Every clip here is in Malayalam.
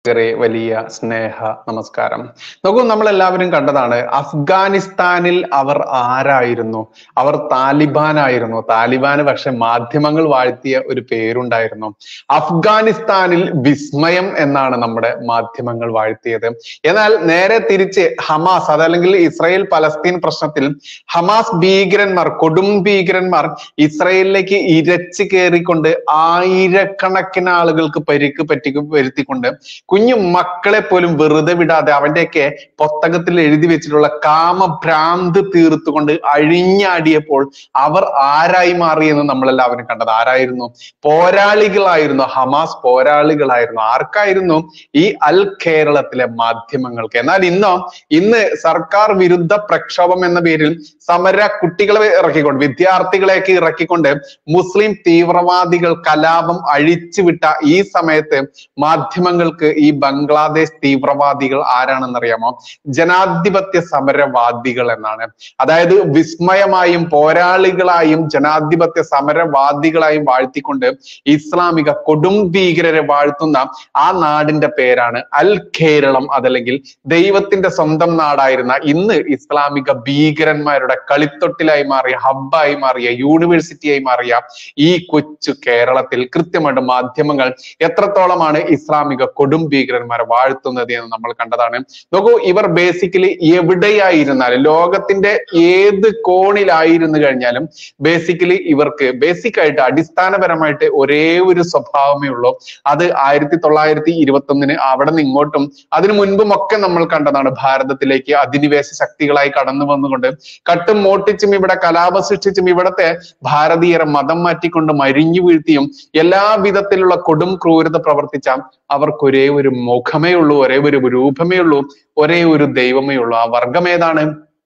പ്രേക്ഷകരെ വലിയ സ്നേഹ നമസ്കാരം നോക്കൂ നമ്മൾ എല്ലാവരും കണ്ടതാണ് അഫ്ഗാനിസ്ഥാനിൽ അവർ ആരായിരുന്നു അവർ താലിബാൻ ആയിരുന്നു താലിബാന് പക്ഷെ മാധ്യമങ്ങൾ വാഴ്ത്തിയ ഒരു പേരുണ്ടായിരുന്നു അഫ്ഗാനിസ്ഥാനിൽ വിസ്മയം എന്നാണ് നമ്മുടെ മാധ്യമങ്ങൾ വാഴ്ത്തിയത് എന്നാൽ നേരെ തിരിച്ച് ഹമാസ് അതല്ലെങ്കിൽ ഇസ്രായേൽ പലസ്തീൻ പ്രശ്നത്തിൽ ഹമാസ് ഭീകരന്മാർ കൊടും ഭീകരന്മാർ ഇസ്രായേലിലേക്ക് ഇരച്ചു കയറിക്കൊണ്ട് ആയിരക്കണക്കിന് ആളുകൾക്ക് പരിക്ക് പറ്റി വരുത്തിക്കൊണ്ട് കുഞ്ഞു മക്കളെ പോലും വെറുതെ വിടാതെ അവന്റെയൊക്കെ പുസ്തകത്തിൽ എഴുതി വെച്ചിട്ടുള്ള കാമഭ്രാന്ത് തീർത്തുകൊണ്ട് അഴിഞ്ഞാടിയപ്പോൾ അവർ ആരായി മാറിയെന്ന് നമ്മളെല്ലാവരും കണ്ടത് ആരായിരുന്നു പോരാളികളായിരുന്നു ഹമാസ് പോരാളികളായിരുന്നു ആർക്കായിരുന്നു ഈ അൽ കേരളത്തിലെ മാധ്യമങ്ങൾക്ക് എന്നാൽ ഇന്നോ ഇന്ന് സർക്കാർ വിരുദ്ധ പ്രക്ഷോഭം എന്ന പേരിൽ സമര കുട്ടികളെ ഇറക്കിക്കൊണ്ട് വിദ്യാർത്ഥികളെയൊക്കെ ഇറക്കിക്കൊണ്ട് മുസ്ലിം തീവ്രവാദികൾ കലാപം അഴിച്ചുവിട്ട ഈ സമയത്ത് മാധ്യമങ്ങൾക്ക് ഈ ബംഗ്ലാദേശ് തീവ്രവാദികൾ ആരാണെന്നറിയാമോ ജനാധിപത്യ സമരവാദികൾ എന്നാണ് അതായത് വിസ്മയമായും പോരാളികളായും ജനാധിപത്യ സമരവാദികളായും വാഴ്ത്തിക്കൊണ്ട് ഇസ്ലാമിക കൊടും ഭീകരരെ വാഴ്ത്തുന്ന ആ നാടിന്റെ പേരാണ് അൽ കേരളം അതല്ലെങ്കിൽ ദൈവത്തിന്റെ സ്വന്തം നാടായിരുന്ന ഇന്ന് ഇസ്ലാമിക ഭീകരന്മാരുടെ കളിത്തൊട്ടിലായി മാറിയ ഹബ്ബായി മാറിയ യൂണിവേഴ്സിറ്റിയായി മാറിയ ഈ കൊച്ചു കേരളത്തിൽ കൃത്യമായിട്ട് മാധ്യമങ്ങൾ എത്രത്തോളമാണ് ഇസ്ലാമിക കൊടും ഭീകരന്മാരെ വാഴ്ത്തുന്നത് എന്ന് നമ്മൾ കണ്ടതാണ് നോക്കൂ ഇവർ ബേസിക്കലി എവിടെയായിരുന്നാലും ലോകത്തിന്റെ ഏത് കോണിലായിരുന്നു കഴിഞ്ഞാലും ബേസിക്കലി ഇവർക്ക് ബേസിക് ആയിട്ട് അടിസ്ഥാനപരമായിട്ട് ഒരേ ഒരു സ്വഭാവമേ ഉള്ളൂ അത് ആയിരത്തി തൊള്ളായിരത്തി ഇരുപത്തി ഒന്നിന് അവിടെ നിന്ന് ഇങ്ങോട്ടും അതിനു മുൻപും ഒക്കെ നമ്മൾ കണ്ടതാണ് ഭാരതത്തിലേക്ക് അധിനിവേശ ശക്തികളായി കടന്നു വന്നുകൊണ്ട് കട്ടും മോട്ടിച്ചും ഇവിടെ കലാപം സൃഷ്ടിച്ചും ഇവിടത്തെ ഭാരതീയരെ മതം മാറ്റിക്കൊണ്ട് മരിഞ്ഞു വീഴ്ത്തിയും എല്ലാ വിധത്തിലുള്ള കൊടും ക്രൂരത പ്രവർത്തിച്ച അവർക്ക് ഒരേ ഒരു മുഖമേ ഉള്ളൂ ഒരേ ഒരു രൂപമേ ഉള്ളൂ ഒരേ ഒരു ദൈവമേ ഉള്ളൂ ആ വർഗം ഏതാണ്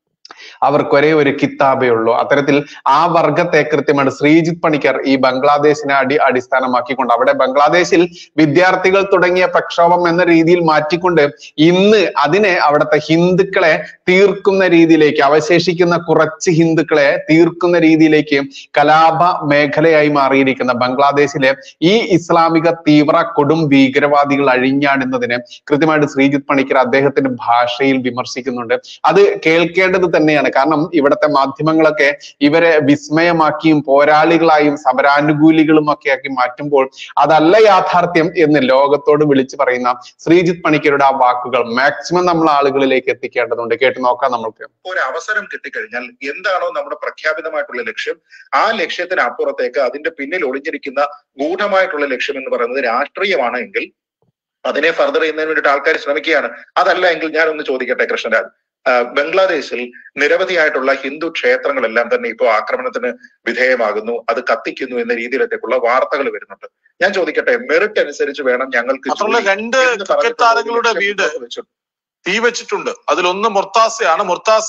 അവർക്ക് ഒരേ ഒരു കിതാബേ ഉള്ളൂ അത്തരത്തിൽ ആ വർഗത്തെ കൃത്യമായിട്ട് ശ്രീജിത്ത് പണിക്കർ ഈ ബംഗ്ലാദേശിനെ അടി അടിസ്ഥാനമാക്കിക്കൊണ്ട് അവിടെ ബംഗ്ലാദേശിൽ വിദ്യാർത്ഥികൾ തുടങ്ങിയ പ്രക്ഷോഭം എന്ന രീതിയിൽ മാറ്റിക്കൊണ്ട് ഇന്ന് അതിനെ അവിടുത്തെ ഹിന്ദുക്കളെ തീർക്കുന്ന രീതിയിലേക്ക് അവശേഷിക്കുന്ന കുറച്ച് ഹിന്ദുക്കളെ തീർക്കുന്ന രീതിയിലേക്ക് കലാപ മേഖലയായി മാറിയിരിക്കുന്ന ബംഗ്ലാദേശിലെ ഈ ഇസ്ലാമിക തീവ്ര കൊടും ഭീകരവാദികൾ അഴിഞ്ഞാടുന്നതിനെ കൃത്യമായിട്ട് ശ്രീജിത്ത് പണിക്കർ അദ്ദേഹത്തിന്റെ ഭാഷയിൽ വിമർശിക്കുന്നുണ്ട് അത് കേൾക്കേണ്ടത് തന്നെയാണ് കാരണം ഇവിടുത്തെ മാധ്യമങ്ങളൊക്കെ ഇവരെ വിസ്മയമാക്കിയും പോരാളികളായും സമരാനുകൂലികളും ഒക്കെ ആക്കി മാറ്റുമ്പോൾ അതല്ല യാഥാർത്ഥ്യം എന്ന് ലോകത്തോട് വിളിച്ചു പറയുന്ന ശ്രീജിത്ത് പണിക്കരുടെ ആ വാക്കുകൾ മാക്സിമം നമ്മൾ ആളുകളിലേക്ക് എത്തിക്കേണ്ടതുണ്ട് കേട്ടു നോക്കാം നമ്മൾക്ക് ഒരു അവസരം കിട്ടിക്കഴിഞ്ഞാൽ എന്താണോ നമ്മുടെ പ്രഖ്യാപിതമായിട്ടുള്ള ലക്ഷ്യം ആ ലക്ഷ്യത്തിന് അപ്പുറത്തേക്ക് അതിന്റെ പിന്നിൽ ഒളിഞ്ഞിരിക്കുന്ന ഗൂഢമായിട്ടുള്ള ലക്ഷ്യം എന്ന് പറയുന്നത് രാഷ്ട്രീയമാണ് എങ്കിൽ അതിനെ ഫർദർ ചെയ്യുന്നതിന് വേണ്ടിയിട്ട് ആൾക്കാർ ശ്രമിക്കുകയാണ് അതല്ല എങ്കിൽ ഞാൻ ഒന്ന് ചോദിക്കട്ടെ കൃഷ്ണരാജ് ആഹ് ബംഗ്ലാദേശിൽ നിരവധിയായിട്ടുള്ള ഹിന്ദു ക്ഷേത്രങ്ങളെല്ലാം തന്നെ ഇപ്പോൾ ആക്രമണത്തിന് വിധേയമാകുന്നു അത് കത്തിക്കുന്നു എന്ന രീതിയിലത്തേക്കുള്ള വാർത്തകൾ വരുന്നുണ്ട് ഞാൻ ചോദിക്കട്ടെ മെറിറ്റ് അനുസരിച്ച് വേണം ഞങ്ങൾക്ക് മാത്രമല്ല ജോലി രണ്ട് എന്ന് ക്രിക്കറ്റ് പറഞ്ഞിട്ടുള്ള ഒരു താരങ്ങളുടെ ലക്ഷ്യം വീട് വെച്ചു. തീ വെച്ചിട്ടുണ്ട് അതിലൊന്ന് മുർത്താസയാണ് മുർത്താസ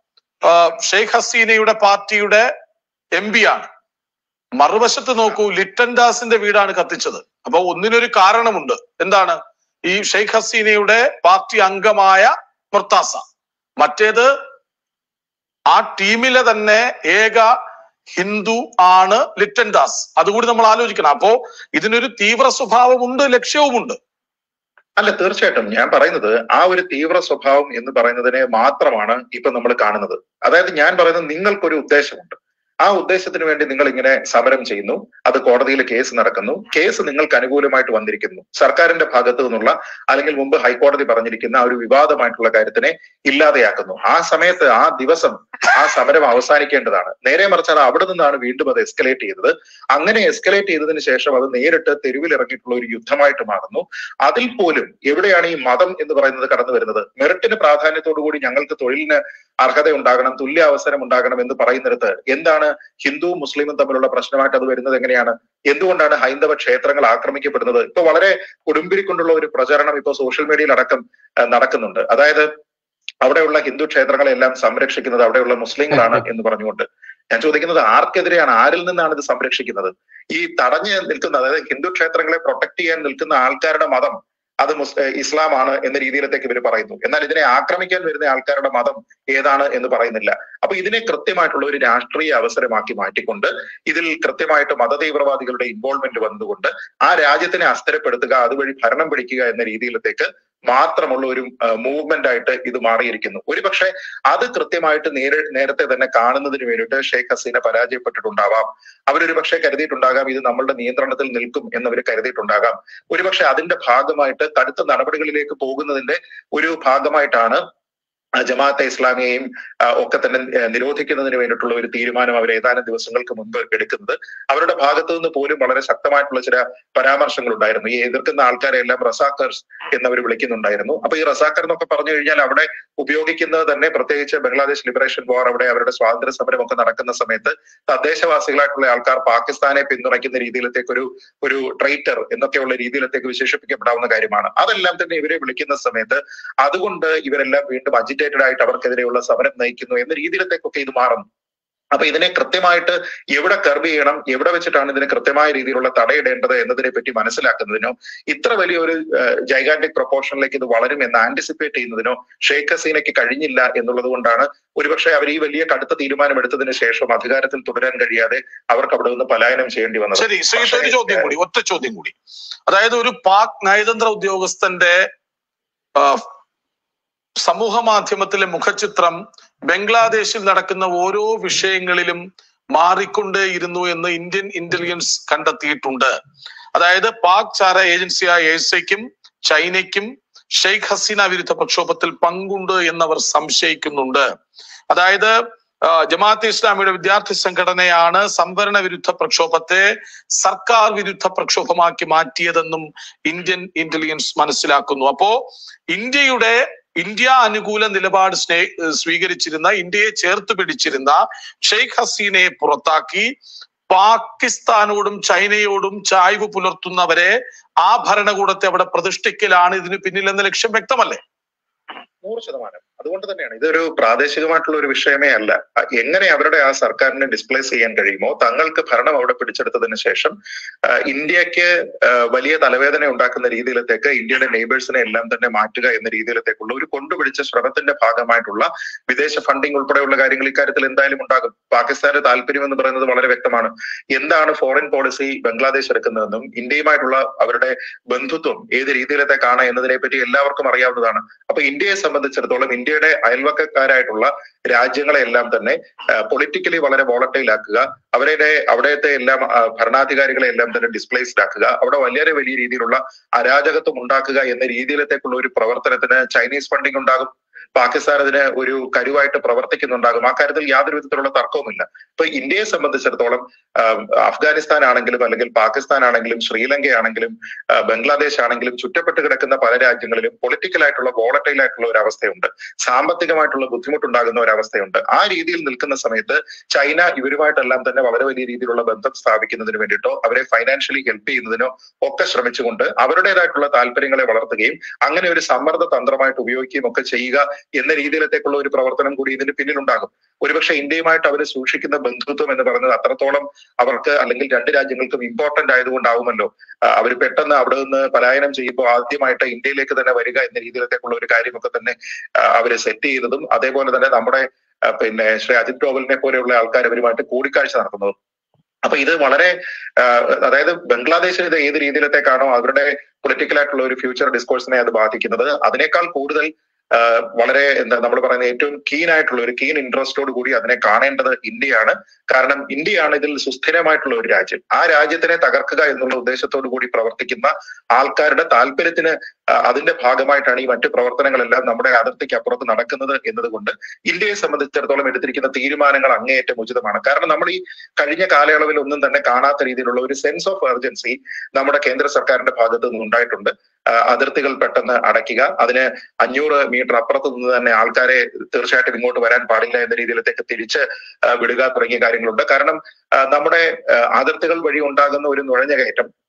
ആ, ഷെയ്ഖ് ഹസീനയുടെ പാർട്ടിയുടെ എം പി ആണ് മറുവശത്ത് നോക്കൂ ലിറ്റൻ ദാസിന്റെ വീടാണ് കത്തിച്ചത് അപ്പൊ ഒന്നിനൊരു കാരണമുണ്ട് എന്താണ് ഈ ഷെയ്ഖ് ഹസീനയുടെ പാർട്ടി അംഗമായ മുർത്താസ മറ്റേത് ആ ടീമിലെ തന്നെ ഏക ഹിന്ദു ആണ് ലിറ്റൻ ദാസ് അതുകൂടി നമ്മൾ ആലോചിക്കണം അപ്പോ ഇതിനൊരു തീവ്ര സ്വഭാവമുണ്ട് ലക്ഷ്യവുമുണ്ട് അല്ല തീർച്ചയായിട്ടും ഞാൻ പറയുന്നത് ആ ഒരു തീവ്ര സ്വഭാവം എന്ന് പറയുന്നതിനെ മാത്രമാണ് ഇപ്പൊ നമ്മൾ കാണുന്നത് അതായത് ഞാൻ പറയുന്നത് നിങ്ങൾക്കൊരു ഉദ്ദേശമുണ്ട് ആ ഉദ്ദേശത്തിന് വേണ്ടി നിങ്ങൾ ഇങ്ങനെ സമരം ചെയ്യുന്നു അത് കോടതിയിൽ കേസ് നടക്കുന്നു കേസ് നിങ്ങൾക്ക് അനുകൂലമായിട്ട് വന്നിരിക്കുന്നു സർക്കാരിന്റെ ഭാഗത്തു നിന്നുള്ള അല്ലെങ്കിൽ മുമ്പ് ഹൈക്കോടതി പറഞ്ഞിരിക്കുന്ന ആ ഒരു വിവാദമായിട്ടുള്ള കാര്യത്തിനെ ഇല്ലാതെയാക്കുന്നു ആ സമയത്ത് ആ ദിവസം ആ സമരം അവസാനിക്കേണ്ടതാണ് നേരെ മറിച്ച് അത് അവിടെ നിന്നാണ് വീണ്ടും അത് എസ്കലേറ്റ് ചെയ്തത് അങ്ങനെ എസ്കലേറ്റ് ചെയ്തതിന് ശേഷം അത് നേരിട്ട് തെരുവിൽ ഇറങ്ങിയിട്ടുള്ള ഒരു യുദ്ധമായിട്ട് മാറുന്നു അതിൽ പോലും എവിടെയാണ് ഈ മതം എന്ന് പറയുന്നത് കടന്നു വരുന്നത് മെറിറ്റിന് പ്രാധാന്യത്തോടു കൂടി ഞങ്ങൾക്ക് തൊഴിലിന് അർഹത ഉണ്ടാകണം തുല്യ അവസരം ഉണ്ടാകണം എന്ന് പറയുന്നിടത്ത് എന്താണ് ഹിന്ദുവും മുസ്ലിമും തമ്മിലുള്ള പ്രശ്നമായിട്ട് അത് വരുന്നത് എങ്ങനെയാണ് എന്തുകൊണ്ടാണ് ഹൈന്ദവ ക്ഷേത്രങ്ങൾ ആക്രമിക്കപ്പെടുന്നത് ഇപ്പൊ വളരെ കൊടുമ്പിരിക്കൊണ്ടുള്ള ഒരു പ്രചരണം ഇപ്പൊ സോഷ്യൽ മീഡിയയിൽ അടക്കം ആ, നടക്കുന്നുണ്ട് അതായത് അവിടെയുള്ള ഹിന്ദു ക്ഷേത്രങ്ങളെല്ലാം സംരക്ഷിക്കുന്നത് അവിടെയുള്ള മുസ്ലിങ്ങളാണ് എന്ന് പറഞ്ഞുകൊണ്ട് ഞാൻ ചോദിക്കുന്നത് ആർക്കെതിരെയാണ് ആരിൽ നിന്നാണ് ഇത് സംരക്ഷിക്കുന്നത് ഈ തടഞ്ഞു നിൽക്കുന്ന അതായത് ഹിന്ദു ക്ഷേത്രങ്ങളെ പ്രൊട്ടക്ട് ചെയ്യാൻ നിൽക്കുന്ന ആൾക്കാരുടെ മതം അത് മുസ് ഏഹ് ഇസ്ലാമാണ് എന്ന രീതിയിലത്തേക്ക് ഇവർ പറയുന്നു എന്നാൽ ഇതിനെ ആക്രമിക്കാൻ വരുന്ന ആൾക്കാരുടെ മതം ഏതാണ് എന്ന് പറയുന്നില്ല അപ്പൊ ഇതിനെ കൃത്യമായിട്ടുള്ള ഒരു രാഷ്ട്രീയ അവസരമാക്കി മാറ്റിക്കൊണ്ട് ഇതിൽ കൃത്യമായിട്ട് മതതീവ്രവാദികളുടെ ഇൻവോൾവ്മെന്റ് വന്നുകൊണ്ട് ആ രാജ്യത്തിനെ അസ്ഥിരപ്പെടുത്തുക അതുവഴി ഭരണം പിടിക്കുക എന്ന രീതിയിലത്തേക്ക് മാത്രമുള്ള ഒരു മൂവ്മെന്റ് ആയിട്ട് ഇത് മാറിയിരിക്കുന്നു ഒരുപക്ഷെ അത് കൃത്യമായിട്ട് നേരെ നേരത്തെ തന്നെ കാണുന്നതിന് വേണ്ടിയിട്ട് ഷെയ്ഖ് ഹസീന പരാജയപ്പെട്ടിട്ടുണ്ടാവാം അവരൊരു പക്ഷേ കരുതിയിട്ടുണ്ടാകാം ഇത് നമ്മളുടെ നിയന്ത്രണത്തിൽ നിൽക്കും എന്നവർ കരുതിയിട്ടുണ്ടാകാം ഒരുപക്ഷെ അതിന്റെ ഭാഗമായിട്ട് കടുത്ത നടപടികളിലേക്ക് പോകുന്നതിന്റെ ഒരു ഭാഗമായിട്ടാണ് ആ ജമാഅത്തെ ഇസ്ലാമിയെയും ആ, ഒക്കെ തന്നെ ആ, നിരോധിക്കുന്നതിന് വേണ്ടിയിട്ടുള്ള ഒരു തീരുമാനം അവർ ഏതാനും ദിവസങ്ങൾക്ക് മുൻപ് എടുക്കുന്നത് അവരുടെ ഭാഗത്തു നിന്ന് പോലും വളരെ ശക്തമായിട്ടുള്ള ചില പരാമർശങ്ങൾ ഉണ്ടായിരുന്നു ഈ എതിർക്കുന്ന ആൾക്കാരെ എല്ലാം റസാക്കർസ് എന്നവർ വിളിക്കുന്നുണ്ടായിരുന്നു അപ്പൊ ഈ റസാക്കർ എന്നൊക്കെ പറഞ്ഞു കഴിഞ്ഞാൽ അവിടെ ഉപയോഗിക്കുന്നത് തന്നെ പ്രത്യേകിച്ച് ബംഗ്ലാദേശ് ലിബറേഷൻ വാർ അവിടെ അവരുടെ സ്വാതന്ത്ര്യ സമരം ഒക്കെ നടക്കുന്ന സമയത്ത് തദ്ദേശവാസികളായിട്ടുള്ള ആൾക്കാർ പാകിസ്ഥാനെ പിന്തുണയ്ക്കുന്ന രീതിയിലത്തേക്ക് ഒരു ഒരു ട്രൈറ്റർ എന്നൊക്കെയുള്ള രീതിയിലത്തേക്ക് വിശേഷിപ്പിക്കപ്പെടാവുന്ന കാര്യമാണ് അതെല്ലാം തന്നെ ഇവരെ വിളിക്കുന്ന സമയത്ത് അതുകൊണ്ട് ഇവരെല്ലാം വീണ്ടും അജിറ്റേറ്റഡ് ആയിട്ട് അവർക്കെതിരെയുള്ള സമരം നയിക്കുന്നു എന്ന രീതിയിലത്തേക്കൊക്കെ ഇത് മാറുന്നു അപ്പൊ ഇതിനെ കൃത്യമായിട്ട് എവിടെ കർവ് ചെയ്യണം എവിടെ വെച്ചിട്ടാണ് ഇതിന് കൃത്യമായ രീതിയിലുള്ള തടയിടേണ്ടത് എന്നതിനെ പറ്റി മനസ്സിലാക്കുന്നതിനോ ഇത്ര വലിയൊരു ജൈഗാന്റിക് പ്രൊപ്പോർഷനിലേക്ക് ഇത് വളരും എന്ന് ആന്റിസിപ്പേറ്റ് ചെയ്യുന്നതിനോ ഷെയ്ഖ് ഹസീനയ്ക്ക് കഴിഞ്ഞില്ല എന്നുള്ളത് കൊണ്ടാണ് ഒരുപക്ഷെ അവർ ഈ വലിയ കടുത്ത തീരുമാനം എടുത്തതിന് ശേഷം അധികാരത്തിൽ തുടരാൻ കഴിയാതെ അവർക്ക് അവിടെ നിന്ന് പലായനം ചെയ്യേണ്ടി വന്നത് ശരി ശ്രീ പക്ഷേ, ഒരു ചോദ്യം കൂടി ഒറ്റ ചോദ്യം കൂടി അതായത് ഒരു പാക് നയതന്ത്ര ഉദ്യോഗസ്ഥന്റെ ആ, സമൂഹ മാധ്യമത്തിലെ മുഖചിത്രം ബംഗ്ലാദേശിൽ നടക്കുന്ന ഓരോ വിഷയങ്ങളിലും മാറിക്കൊണ്ടേയിരുന്നു എന്ന് ഇന്ത്യൻ ഇന്റലിജൻസ് കണ്ടെത്തിയിട്ടുണ്ട് അതായത് പാക് ചാര ഏജൻസിയായ ഏസയ്ക്കും ചൈനയ്ക്കും ഷെയ്ഖ് ഹസീന വിരുദ്ധ പ്രക്ഷോഭത്തിൽ പങ്കുണ്ട് എന്നവർ സംശയിക്കുന്നുണ്ട് അതായത് ആ, ജമാഅത്തെ ഇസ്ലാമിയുടെ വിദ്യാർത്ഥി സംഘടനയാണ് സംവരണ വിരുദ്ധ പ്രക്ഷോഭത്തെ സർക്കാർ വിരുദ്ധ പ്രക്ഷോഭമാക്കി മാറ്റിയതെന്നും ഇന്ത്യൻ ഇന്റലിജൻസ് മനസ്സിലാക്കുന്നു അപ്പോ ഇന്ത്യയുടെ ഇന്ത്യ അനുകൂല നിലപാട് സ്നേ സ്വീകരിച്ചിരുന്ന ഇന്ത്യയെ ചേർത്ത് പിടിച്ചിരുന്ന ഷെയ്ഖ് ഹസീനയെ പുറത്താക്കി പാകിസ്ഥാനോടും ചൈനയോടും ചായ്വ് പുലർത്തുന്നവരെ ആ ഭരണകൂടത്തെ അവിടെ പ്രതിഷ്ഠിക്കലാണ് ഇതിന് പിന്നിൽ എന്ന ലക്ഷ്യം വ്യക്തമല്ലേ നൂറ് ശതമാനം അതുകൊണ്ട് തന്നെയാണ് ഇതൊരു പ്രാദേശികമായിട്ടുള്ള ഒരു വിഷയമേ അല്ല അ, എങ്ങനെ അവരുടെ ആ സർക്കാരിനെ ഡിസ്പ്ലേസ് ചെയ്യാൻ കഴിയുമോ തങ്ങൾക്ക് ഭരണം അവിടെ പിടിച്ചെടുത്തതിന് ശേഷം ആ, ഇന്ത്യക്ക് ആ, വലിയ തലവേദന ഉണ്ടാക്കുന്ന രീതിയിലത്തേക്ക് ഇന്ത്യയുടെ നെയ്ബേഴ്സിനെ എല്ലാം തന്നെ മാറ്റുക എന്ന രീതിയിലത്തേക്കുള്ള ഒരു കൊണ്ടുപിടിച്ച ശ്രമത്തിന്റെ ഭാഗമായിട്ടുള്ള വിദേശ ഫണ്ടിങ് ഉൾപ്പെടെയുള്ള കാര്യങ്ങൾ ഇക്കാര്യത്തിൽ എന്തായാലും ഉണ്ടാകും പാകിസ്ഥാന്റെ താല്പര്യം എന്ന് പറയുന്നത് വളരെ വ്യക്തമാണ് എന്താണ് ഫോറിൻ പോളിസി ബംഗ്ലാദേശ് എടുക്കുന്നതെന്നും ഇന്ത്യയുമായിട്ടുള്ള അവരുടെ ബന്ധുത്വം ഏത് രീതിയിലത്തേക്കാണ് എന്നതിനെ പറ്റി എല്ലാവർക്കും അറിയാവുന്നതാണ് അപ്പൊ ഇന്ത്യയെ സംബന്ധിച്ചിടത്തോളം ഇന്ത്യയുടെ അയൽവക്കക്കാരായിട്ടുള്ള രാജ്യങ്ങളെ എല്ലാം തന്നെ പൊളിറ്റിക്കലി വളരെ വോളറ്റൈൽ ആക്കുക അവരുടെ അവിടത്തെ എല്ലാം ആ, ഭരണാധികാരികളെ എല്ലാം തന്നെ ഡിസ്പ്ലേസ്ഡ് ആക്കുക അവിടെ വളരെ വലിയ രീതിയിലുള്ള അരാജകത്വം ഉണ്ടാക്കുക എന്ന രീതിയിലത്തേക്കുള്ള ഒരു പ്രവർത്തനത്തിന് ചൈനീസ് ഫണ്ടിങ് ഉണ്ടാകും പാകിസ്ഥാൻ അതിന് ഒരു കരുവായിട്ട് പ്രവർത്തിക്കുന്നുണ്ടാകും ആ കാര്യത്തിൽ യാതൊരു വിധത്തിലുള്ള തർക്കവുമില്ല ഇപ്പൊ ഇന്ത്യയെ സംബന്ധിച്ചിടത്തോളം ആ, അഫ്ഗാനിസ്ഥാൻ ആണെങ്കിലും അല്ലെങ്കിൽ പാകിസ്ഥാൻ ആണെങ്കിലും ശ്രീലങ്ക ആണെങ്കിലും ആ, ബംഗ്ലാദേശ് ആണെങ്കിലും ചുറ്റപ്പെട്ട് കിടക്കുന്ന പല രാജ്യങ്ങളിലും പൊളിറ്റിക്കൽ ആയിട്ടുള്ള വോളറ്റൈൽ ആയിട്ടുള്ള ഒരു അവസ്ഥയുണ്ട് സാമ്പത്തികമായിട്ടുള്ള ബുദ്ധിമുട്ടുണ്ടാകുന്ന ഒരു അവസ്ഥയുണ്ട് ആ രീതിയിൽ നിൽക്കുന്ന സമയത്ത് ചൈന ഇവരുമായിട്ടെല്ലാം തന്നെ വളരെ വലിയ രീതിയിലുള്ള ബന്ധം സ്ഥാപിക്കുന്നതിന് വേണ്ടിയിട്ടോ അവരെ ഫൈനാൻഷ്യലി ഹെൽപ്പ് ചെയ്യുന്നതിനോ ഒക്കെ ശ്രമിച്ചുകൊണ്ട് അവരുടേതായിട്ടുള്ള താല്പര്യങ്ങളെ വളർത്തുകയും അങ്ങനെ ഒരു സമ്മർദ്ദ തന്ത്രമായിട്ട് ഉപയോഗിക്കുകയും ഒക്കെ ചെയ്യുക എന്ന രീതിയിലത്തേക്കുള്ള ഒരു പ്രവർത്തനം കൂടി ഇതിന് പിന്നിലുണ്ടാകും ഒരുപക്ഷെ ഇന്ത്യയുമായിട്ട് അവർ സൂക്ഷിക്കുന്ന ബന്ധുത്വം എന്ന് പറയുന്നത് അത്രത്തോളം അവർക്ക് അല്ലെങ്കിൽ രണ്ട് രാജ്യങ്ങൾക്കും ഇമ്പോർട്ടന്റ് ആയതുകൊണ്ടാവുമല്ലോ അവർ പെട്ടെന്ന് അവിടെ നിന്ന് പലായനം ചെയ്യുമ്പോൾ ആദ്യമായിട്ട് ഇന്ത്യയിലേക്ക് തന്നെ വരിക എന്ന രീതിയിലത്തേക്കുള്ള ഒരു കാര്യമൊക്കെ തന്നെ അവർ സെറ്റ് ചെയ്തതും അതേപോലെ തന്നെ നമ്മുടെ ആ, പിന്നെ ശ്രീ അജിത് ഡോവലിനെ പോലെയുള്ള ആൾക്കാർ അവരുമായിട്ട് കൂടിക്കാഴ്ച നടത്തുന്നതും അപ്പൊ ഇത് വളരെ ആ, അതായത് ബംഗ്ലാദേശിന് ഇത് ഏത് രീതിയിലത്തേക്കാണോ അവരുടെ പൊളിറ്റിക്കൽ ആയിട്ടുള്ള ഒരു ഫ്യൂച്ചർ ഡിസ്കോഴ്സിനെ അത് ബാധിക്കുന്നത് അതിനേക്കാൾ കൂടുതൽ ആ, വളരെ എന്താ നമ്മൾ പറയുന്ന ഏറ്റവും കീൻ ആയിട്ടുള്ള ഒരു കീൻ ഇൻട്രസ്റ്റോട് കൂടി അതിനെ കാണേണ്ടത് ഇന്ത്യയാണ് കാരണം ഇന്ത്യയാണ് ഇതിൽ സുസ്ഥിരമായിട്ടുള്ള ഒരു രാജ്യം ആ രാജ്യത്തിനെ തകർക്കുക എന്നുള്ള ഉദ്ദേശത്തോടു കൂടി പ്രവർത്തിക്കുന്ന ആൾക്കാരുടെ താല്പര്യത്തിന് ആ, അതിന്റെ ഭാഗമായിട്ടാണ് ഈ മറ്റു പ്രവർത്തനങ്ങളെല്ലാം നമ്മുടെ അതിർത്തിക്ക് അപ്പുറത്ത് നടക്കുന്നത് എന്നതുകൊണ്ട് ഇന്ത്യയെ സംബന്ധിച്ചിടത്തോളം എടുത്തിരിക്കുന്ന തീരുമാനങ്ങൾ അങ്ങേയറ്റം ഉചിതമാണ് കാരണം നമ്മൾ ഈ കഴിഞ്ഞ കാലയളവിൽ ഒന്നും തന്നെ കാണാത്ത രീതിയിലുള്ള ഒരു സെൻസ് ഓഫ് എർജൻസി നമ്മുടെ കേന്ദ്ര സർക്കാരിന്റെ ഭാഗത്ത് നിന്ന് ഉണ്ടായിട്ടുണ്ട് ആ, അതിർത്തികൾ പെട്ടെന്ന് അടയ്ക്കുക അതിന് അഞ്ഞൂറ് മീറ്റർ അപ്പുറത്ത് നിന്ന് തന്നെ ആൾക്കാരെ തീർച്ചയായിട്ടും ഇങ്ങോട്ട് വരാൻ പാടില്ല എന്ന രീതിയിലത്തേക്ക് തിരിച്ച് ആ, വിടുക തുടങ്ങിയ കാര്യങ്ങളുണ്ട് കാരണം ആ, നമ്മുടെ ആ, അതിർത്തികൾ വഴി ഉണ്ടാകുന്ന ഒരു നുഴഞ്ഞ കയറ്റം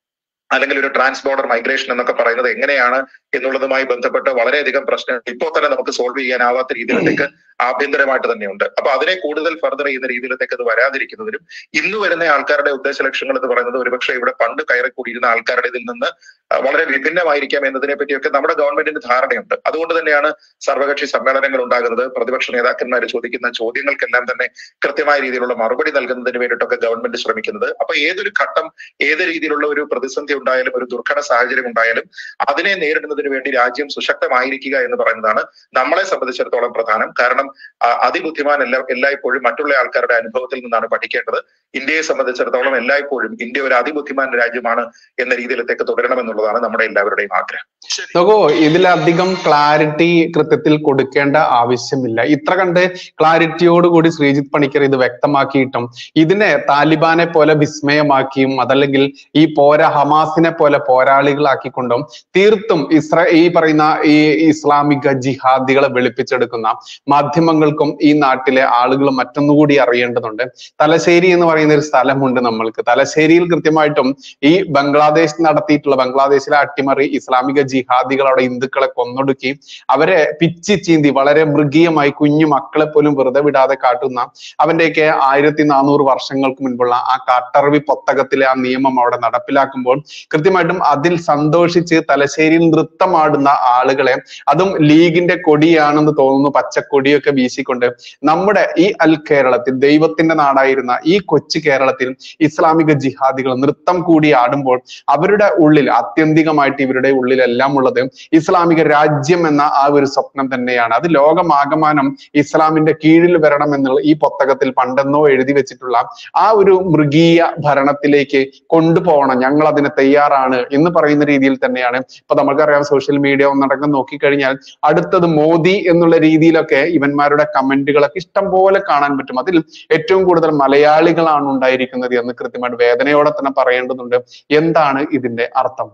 അല്ലെങ്കിൽ ഒരു ട്രാൻസ് ബോർഡർ മൈഗ്രേഷൻ എന്നൊക്കെ പറയുന്നത് എങ്ങനെയാണ് എന്നുള്ളതുമായി ബന്ധപ്പെട്ട് വളരെയധികം പ്രശ്നം ഇപ്പോൾ തന്നെ നമുക്ക് സോൾവ് ചെയ്യാനാവാത്ത രീതിയിലേക്ക് ആഭ്യന്തരമായിട്ട് തന്നെയുണ്ട് അപ്പൊ അതിനെ കൂടുതൽ ഫർദർ ചെയ്യുന്ന രീതിയിലേക്ക് അത് വരാതിരിക്കുന്നതിനും ഇന്ന് വരുന്ന ആൾക്കാരുടെ ഉദ്ദേശ ലക്ഷ്യങ്ങൾ എന്ന് പറയുന്നത് ഒരുപക്ഷെ ഇവിടെ പണ്ട് കയറി കൂടിയിരുന്ന ആൾക്കാരുടെ ഇതിൽ നിന്ന് ആ, വളരെ വിഭിന്നമായിരിക്കാം എന്നതിനെ പറ്റിയൊക്കെ നമ്മുടെ ഗവൺമെന്റിന് ധാരണയുണ്ട് അതുകൊണ്ട് തന്നെയാണ് സർവകക്ഷി സമ്മേളനങ്ങൾ ഉണ്ടാകുന്നത് പ്രതിപക്ഷ നേതാക്കന്മാർ ചോദിക്കുന്ന ചോദ്യങ്ങൾക്കെല്ലാം തന്നെ കൃത്യമായ രീതിയിലുള്ള മറുപടി നൽകുന്നതിന് വേണ്ടിയിട്ടൊക്കെ ഗവൺമെന്റ് ശ്രമിക്കുന്നത് അപ്പൊ ഏതൊരു ഘട്ടം ഏത് രീതിയിലുള്ള ഒരു പ്രതിസന്ധി ഉണ്ടായാലും ഒരു ദുർഘട സാഹചര്യം ഉണ്ടായാലും അതിനെ നേരിടുന്നതിന് വേണ്ടി രാജ്യം സുശക്തമായിരിക്കുക എന്ന് പറയുന്നതാണ് നമ്മളെ സംബന്ധിച്ചിടത്തോളം പ്രധാനം കാരണം ആ, അതിബുദ്ധിമാൻ എല്ലാ എല്ലായ്പ്പോഴും മറ്റുള്ള ആൾക്കാരുടെ അനുഭവത്തിൽ നിന്നാണ് പഠിക്കേണ്ടത് ഇന്ത്യയെ സംബന്ധിച്ചിടത്തോളം എല്ലായ്പ്പോഴും ഇന്ത്യ ഒരു അതിബുദ്ധിമാൻ രാജ്യമാണ് എന്ന രീതിയിലത്തേക്ക് തുടരണമെന്നുള്ളതാണ് നമ്മുടെ എല്ലാവരുടെയും ആഗ്രഹം ശരി നോക്കൂ ഇതിലധികം ക്ലാരിറ്റി കൃത്യത്തിൽ കൊടുക്കേണ്ട ആവശ്യമില്ല ഇത്ര കണ്ട് ക്ലാരിറ്റിയോടുകൂടി ശ്രീജിത്ത് പണിക്കർ ഇത് വ്യക്തമാക്കിയിട്ടും ഇതിനെ താലിബാനെ പോലെ വിസ്മയമാക്കിയും അതല്ലെങ്കിൽ ഈ പോര ഹമാസിനെ പോലെ പോരാളികളാക്കിക്കൊണ്ടും തീർത്തും ഇസ്ര ഈ പറയുന്ന ഈ ഇസ്ലാമിക ജിഹാദികളെ വെളുപ്പിച്ചെടുക്കുന്ന മാധ്യമങ്ങൾക്കും ഈ നാട്ടിലെ ആളുകൾ മറ്റൊന്നുകൂടി അറിയേണ്ടതുണ്ട് തലശ്ശേരി എന്ന് പറയുന്ന ഒരു സ്ഥലമുണ്ട് നമ്മൾക്ക് തലശ്ശേരിയിൽ കൃത്യമായിട്ടും ഈ ബംഗ്ലാദേശ് നടത്തിയിട്ടുള്ള ബംഗ്ലാദേശിലെ അട്ടിമറി ഇസ്ലാമിക ജിഹാദികൾ അവിടെ ഹിന്ദുക്കളെ കൊന്നൊടുക്കി അവരെ പിച്ചി ചീന്തി വളരെ മൃഗീയമായി കുഞ്ഞു മക്കളെ പോലും വെറുതെ വിടാതെ കാട്ടുന്ന അവന്റെയൊക്കെ ആയിരത്തി നാനൂറ് വർഷങ്ങൾക്ക് മുൻപുള്ള ആ കാട്ടറവി പൊത്തകത്തിലെ ആ നിയമം അവിടെ നടപ്പിലാക്കുമ്പോൾ കൃത്യമായിട്ടും അതിൽ സന്തോഷിച്ച് തലശ്ശേരിയിൽ നൃത്തമാടുന്ന ആളുകളെ അതും ലീഗിന്റെ കൊടിയാണെന്ന് തോന്നുന്നു പച്ചക്കൊടിയൊക്കെ വീശിക്കൊണ്ട് നമ്മുടെ ഈ അൽ കേരളത്തിൽ ദൈവത്തിന്റെ നാടായിരുന്ന ഈ കൊച്ചു കേരളത്തിൽ ഇസ്ലാമിക ജിഹാദികൾ നൃത്തം കൂടി ആടുമ്പോൾ അവരുടെ ഉള്ളിൽ ആത്യന്തികമായിട്ട് ഇവരുടെ ഉള്ളിലെല്ലാം ഉള്ളത് ഇസ്ലാമിക രാജ്യം എന്ന ആ ഒരു സ്വപ്നം തന്നെയാണ് അത് ലോകമാകമാനം ഇസ്ലാമിന്റെ കീഴിൽ വരണം എന്നുള്ള ഈ പുസ്തകത്തിൽ പണ്ടെന്നോ എഴുതി വെച്ചിട്ടുള്ള ആ ഒരു മൃഗീയ ഭരണത്തിലേക്ക് കൊണ്ടുപോകണം ഞങ്ങൾ അതിന് തയ്യാറാണ് എന്ന് പറയുന്ന രീതിയിൽ തന്നെയാണ് ഇപ്പൊ നമുക്കറിയാം സോഷ്യൽ മീഡിയ ഒന്നടങ്കം നോക്കിക്കഴിഞ്ഞാൽ അടുത്തത് മോദി എന്നുള്ള രീതിയിലൊക്കെ ഇവന്മാരുടെ കമന്റുകളൊക്കെ ഇഷ്ടം പോലെ കാണാൻ പറ്റും അതിൽ ഏറ്റവും കൂടുതൽ മലയാളികളാണ് ഉണ്ടായിരിക്കുന്നത് എന്ന് കൃത്യമായിട്ട് വേദനയോടെ തന്നെ പറയേണ്ടതുണ്ട് എന്താണ് ഇതിന്റെ അർത്ഥം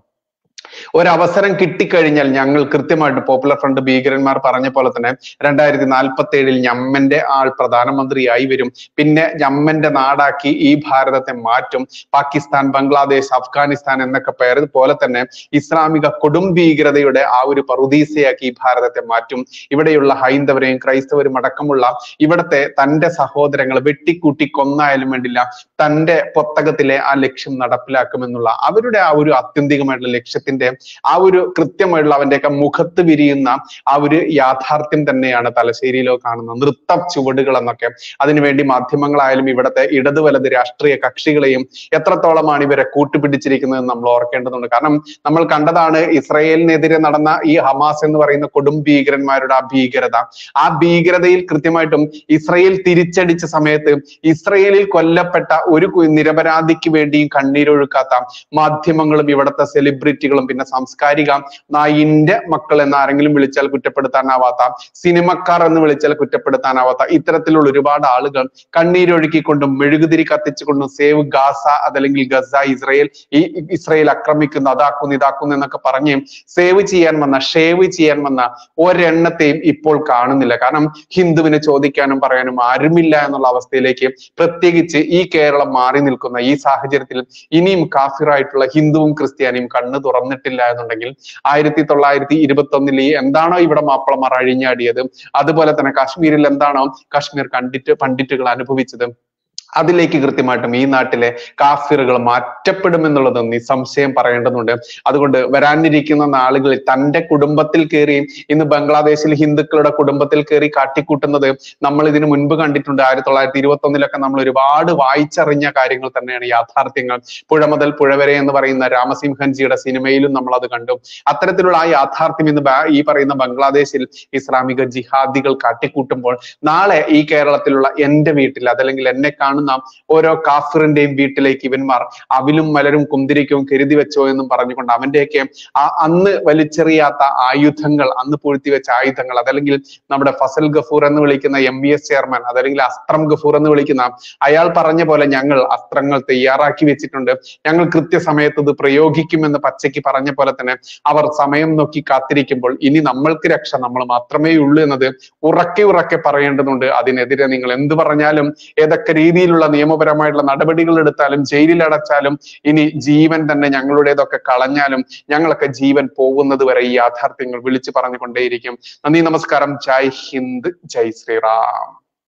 ഒരവസരം കിട്ടിക്കഴിഞ്ഞാൽ ഞങ്ങൾ കൃത്യമായിട്ട് പോപ്പുലർ ഫ്രണ്ട് ഭീകരന്മാർ പറഞ്ഞ പോലെ തന്നെ രണ്ടായിരത്തി നാൽപ്പത്തി ഏഴിൽ ഞമ്മന്റെ ആൾ പ്രധാനമന്ത്രിയായി വരും പിന്നെ ഞമ്മന്റെ നാടാക്കി ഈ ഭാരതത്തെ മാറ്റും പാകിസ്ഥാൻ ബംഗ്ലാദേശ് അഫ്ഗാനിസ്ഥാൻ എന്നൊക്കെ പേര് പോലെ തന്നെ ഇസ്ലാമിക കൊടും ഭീകരതയുടെ ആ ഒരു പറുദീസയാക്കി ഈ ഭാരതത്തെ മാറ്റും ഇവിടെയുള്ള ഹൈന്ദവരെയും ക്രൈസ്തവരും അടക്കമുള്ള ഇവിടത്തെ തന്റെ സഹോദരങ്ങൾ വെട്ടിക്കൂട്ടി കൊന്നായാലും വേണ്ടില്ല തന്റെ പുസ്തകത്തിലെ ആ ലക്ഷ്യം നടപ്പിലാക്കുമെന്നുള്ള അവരുടെ ആ ഒരു ആത്യന്തികമായിട്ടുള്ള ലക്ഷ്യത്തിന്റെ ആ ഒരു കൃത്യമായിട്ടുള്ള അവന്റെയൊക്കെ മുഖത്ത് വിരിയുന്ന ആ ഒരു യാഥാർത്ഥ്യം തന്നെയാണ് തലശ്ശേരിയിലോ കാണുന്ന നൃത്ത ചുവടുകൾ എന്നൊക്കെ അതിനുവേണ്ടി മാധ്യമങ്ങളായാലും ഇവിടുത്തെ ഇടത് വലത് രാഷ്ട്രീയ കക്ഷികളെയും എത്രത്തോളമാണ് ഇവരെ കൂട്ടുപിടിച്ചിരിക്കുന്നത് എന്ന് നമ്മൾ ഓർക്കേണ്ടതുണ്ട് കാരണം നമ്മൾ കണ്ടതാണ് ഇസ്രയേലിനെതിരെ നടന്ന ഈ ഹമാസ് എന്ന് പറയുന്ന കൊടും ഭീകരന്മാരുടെ ആ ഭീകരത ആ ഭീകരതയിൽ കൃത്യമായിട്ടും ഇസ്രയേൽ തിരിച്ചടിച്ച സമയത്ത് ഇസ്രയേലിൽ കൊല്ലപ്പെട്ട ഒരു കു- നിരപരാധിക്ക് വേണ്ടിയും കണ്ണീരൊഴുക്കാത്ത മാധ്യമങ്ങളും ഇവിടുത്തെ സെലിബ്രിറ്റികളും പിന്നെ സാംസ്കാരിക നായിന്റെ മക്കൾ എന്ന് ആരെങ്കിലും വിളിച്ചാൽ കുറ്റപ്പെടുത്താനാവാത്ത സിനിമക്കാർ എന്ന് വിളിച്ചാൽ കുറ്റപ്പെടുത്താനാവാത്ത ഇത്തരത്തിലുള്ള ഒരുപാട് ആളുകൾ കണ്ണീരൊഴുക്കിക്കൊണ്ടും മെഴുകുതിരി കത്തിച്ചുകൊണ്ടും സേവ് ഗാസ അതല്ലെങ്കിൽ ഗസ ഇസ്രയേൽ ഈ ഇസ്രയേൽ ആക്രമിക്കുന്നു അതാക്കുന്നു ഇതാക്കുന്നു എന്നൊക്കെ പറഞ്ഞ് സേവ് ചെയ്യാൻ വന്ന ഷേവ് ചെയ്യാൻ വന്ന ഒരെണ്ണത്തെയും ഇപ്പോൾ കാണുന്നില്ല കാരണം ഹിന്ദുവിനെ ചോദിക്കാനും പറയാനും ആരുമില്ല എന്നുള്ള അവസ്ഥയിലേക്ക് പ്രത്യേകിച്ച് ഈ കേരളം മാറി നിൽക്കുന്ന ഈ സാഹചര്യത്തിൽ ഇനിയും കാഫിറായിട്ടുള്ള ഹിന്ദുവും ക്രിസ്ത്യാനിയും കണ്ണ് തുറന്നിട്ടില്ല എന്നുണ്ടെങ്കിൽ ആയിരത്തി തൊള്ളായിരത്തി ഇരുപത്തി ഒന്നിൽ ഈ എന്താണോ ഇവിടെ മാപ്പിളമാർ അഴിഞ്ഞാടിയത് അതുപോലെ തന്നെ കാശ്മീരിൽ എന്താണോ കാശ്മീർ കണ്ടിട്ട് പണ്ഡിറ്റുകൾ അനുഭവിച്ചത് അതിലേക്ക് കൃത്യമായിട്ടും ഈ നാട്ടിലെ കാഫിറുകൾ മാറ്റപ്പെടുമെന്നുള്ളത് നിസ്സംശയം പറയേണ്ടതുണ്ട് അതുകൊണ്ട് വരാനിരിക്കുന്ന നാളുകളിൽ തന്റെ കുടുംബത്തിൽ കയറി ഇന്ന് ബംഗ്ലാദേശിൽ ഹിന്ദുക്കളുടെ കുടുംബത്തിൽ കയറി കാട്ടിക്കൂട്ടുന്നത് നമ്മൾ ഇതിനു മുൻപ് കണ്ടിട്ടുണ്ട് ആയിരത്തി തൊള്ളായിരത്തി ഇരുപത്തി ഒന്നിലൊക്കെ നമ്മൾ ഒരുപാട് വായിച്ചറിഞ്ഞ കാര്യങ്ങൾ തന്നെയാണ് യാഥാർത്ഥ്യങ്ങൾ പുഴ മുതൽ പുഴ വരെ എന്ന് പറയുന്ന രാമസിംഹൻജിയുടെ സിനിമയിലും നമ്മൾ അത് കണ്ടു അത്തരത്തിലുള്ള ആ യാഥാർത്ഥ്യം ഇന്ന് ബാ- ഈ പറയുന്ന ബംഗ്ലാദേശിൽ ഇസ്ലാമിക ജിഹാദികൾ കാട്ടിക്കൂട്ടുമ്പോൾ നാളെ ഈ കേരളത്തിലുള്ള എന്റെ വീട്ടിൽ അതല്ലെങ്കിൽ എന്നെ കാണുന്ന ഓരോ കാഫിറിന്റെയും വീട്ടിലേക്ക് ഇവന്മാർ അവിലും മലരും കുന്തിരിക്കവും കരുതി വെച്ചോ എന്നും പറഞ്ഞുകൊണ്ട് അവന്റെയൊക്കെ ആ അന്ന് വലിച്ചെറിയാത്ത ആയുധങ്ങൾ അന്ന് പൂഴ്ത്തി വെച്ച ആയുധങ്ങൾ അതല്ലെങ്കിൽ നമ്മുടെ ഫസൽ ഗഫൂർ എന്ന് വിളിക്കുന്ന എം ബി എസ് ചെയർമാൻ അതല്ലെങ്കിൽ അസ്ത്രം ഗഫൂർ എന്ന് വിളിക്കുന്ന അയാൾ പറഞ്ഞ പോലെ ഞങ്ങൾ അസ്ത്രങ്ങൾ തയ്യാറാക്കി വെച്ചിട്ടുണ്ട് ഞങ്ങൾ കൃത്യസമയത്ത് ഇത് പ്രയോഗിക്കുമെന്ന് പച്ചയ്ക്ക് പറഞ്ഞ പോലെ തന്നെ അവർ സമയം നോക്കി കാത്തിരിക്കുമ്പോൾ ഇനി നമ്മൾക്ക് രക്ഷ നമ്മൾ മാത്രമേ ഉള്ളൂ എന്നത് ഉറക്കെ ഉറക്കെ പറയേണ്ടതുണ്ട് അതിനെതിരെ നിങ്ങൾ എന്ത് പറഞ്ഞാലും ഏതൊക്കെ രീതിയിൽ രീതിയിലുള്ള നിയമപരമായിട്ടുള്ള നടപടികൾ എടുത്താലും ജയിലിൽ അടച്ചാലും ഇനി ജീവൻ തന്നെ ഞങ്ങളുടേതൊക്കെ കളഞ്ഞാലും ഞങ്ങളൊക്കെ ജീവൻ പോകുന്നത് വരെ ഈ യാഥാർത്ഥ്യങ്ങൾ വിളിച്ചു പറഞ്ഞുകൊണ്ടേയിരിക്കും നന്ദി നമസ്കാരം ജയ് ഹിന്ദ് ജയ് ശ്രീറാം